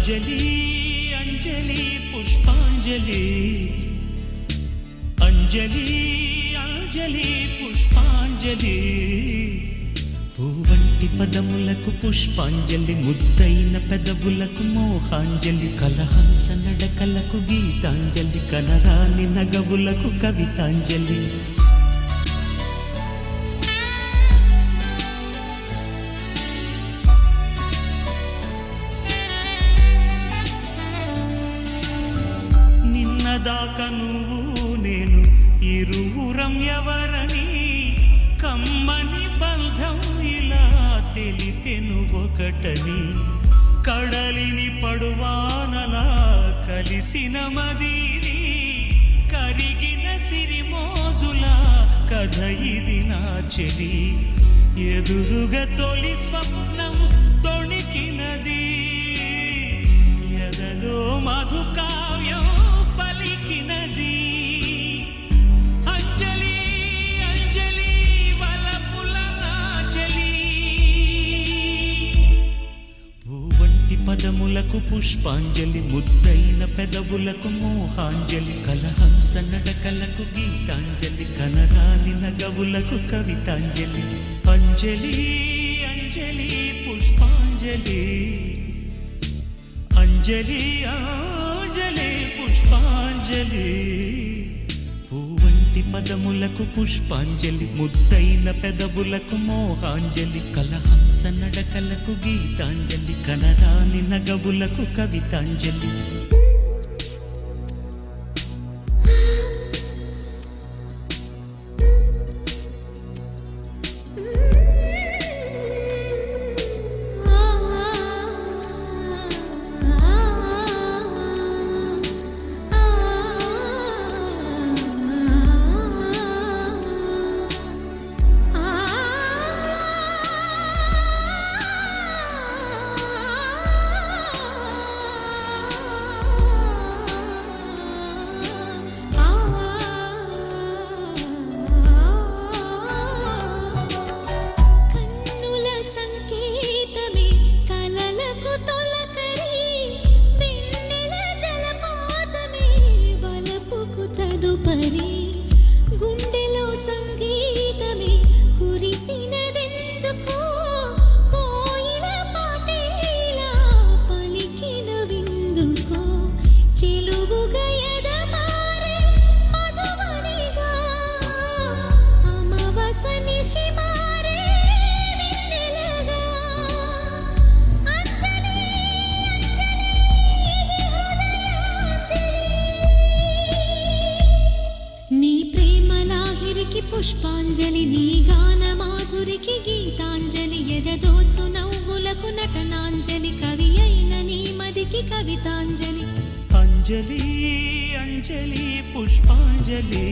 అంజలి అంజలి పుష్పాంజలి అంజలి అంజలి పుష్పాంజలి పూవంటి పదములకు పుష్పాంజలి ముద్దైన పెదవులకు మోహాంజలి కలహంస నడకలకు గీతాంజలి కనరాని నగవులకు కవితాంజలి నిన్నదాకా నువ్వు నేను ఇరువురం ఎవరని కమ్మని బంధం ఇలా తెలిపెను ఒకటని కడలిని పడువానలా కలిసిన మదిని కరిగిన సిరిమోజుల కథ ఇది నా చెలి ఎదురుగా తొలి స్వప్నం తొణికినది ఎదలో మధుకావ్యం పలికినది అంజలి అంజలి వలపుల నాచలి పూవంటి పదములకు పుష్పాంజలి ముద్దైన పెదవులకు మోహాంజలి కలహంస నడకలకు గీతాంజలి కనరాని నగవులకు కవితాంజలి అంజలి అంజలి పుష్పాంజలి అంజలి అంజలి పుష్పాంజలి పూవంటి పదములకు పుష్పాంజలి ముద్దైన పెదవులకు మోహాంజలి కలహంస నడకలకు గీతాంజలి కనరాని నగవులకు కవితాంజలి కన్నుల సంకేతమే కలలకు తొలకరి వెన్నెల జలపాతమే వలపుకు తదుపరి గుండెలో సంగీతమే కురిసినదెందుకో కోయిల పాటేలా పలికిన విందుకో చెలువుగా ఎదమారే మధువనిగా అమవస నిశిమారే వెన్నెలగా అంజలి అంజలి ఇది హృదయాంజలి నీ ప్రేమలాహిరికి పుష్పాంజలి నీ గాన మాధురికి గీతాంజలి ఎదదోచు నవ్వులకు నటనాంజలి కవి అయిన నీ మదికి కవితాంజలి అంజలి అంజలి పుష్పాంజలి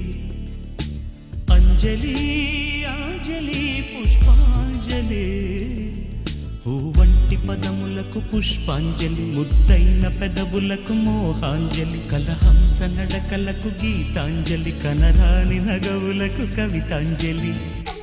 అంజలి అంజలి పుష్పాంజలి పూవంటి పదములకు పుష్పాంజలి ముద్దైన పెదవులకు మోహాంజలి కలహంస నడకలకు గీతాంజలి కనరాని నగవులకు కవితాంజలి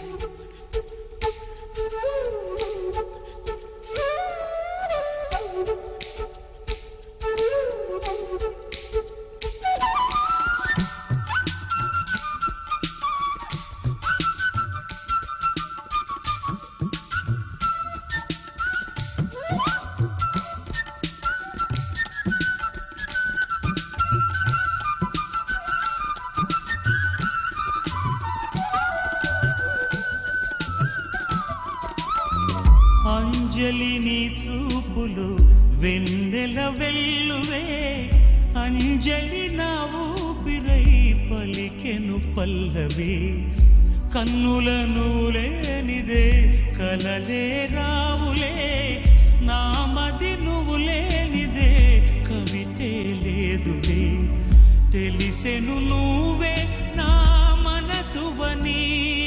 అంజలి నీ చూపులు వెన్నెల వెల్లువే అంజలి నా ఊపిరై పలికెను పల్లవి కన్నుల నూలేనిదే కలలే రావులే నామది నువ్వు లేనిదే కవితే లేదులే తెలిసెను నువ్వే నా మనసువని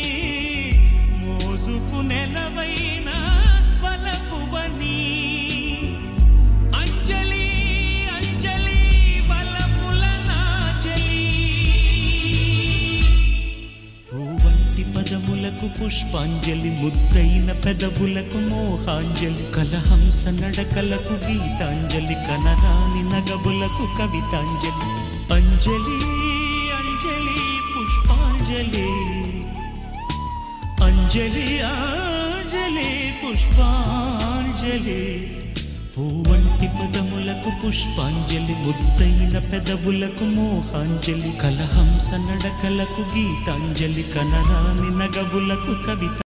మోజుకు నెలవైన వలపువని అంజలి అంజలి వలపుల నాచలి పూవంటి పదములకు పుష్పాంజలి ముద్దైన పెదవులకు మోహాంజలి కలహంస నడకలకు గీతాంజలి పుష్పాంజలి కనరాని నగబులకు కవితాంజలి అంజలి అంజలి పుష్పాంజలి అంజలి అంజలి పుష్పాంజలి పూవంటి పదములకు పుష్పాంజలి ముద్దైన పెదవులకు మోహాంజలి కలహంస నడకలకు గీతాంజలి కనరాని నగబులకు కవిత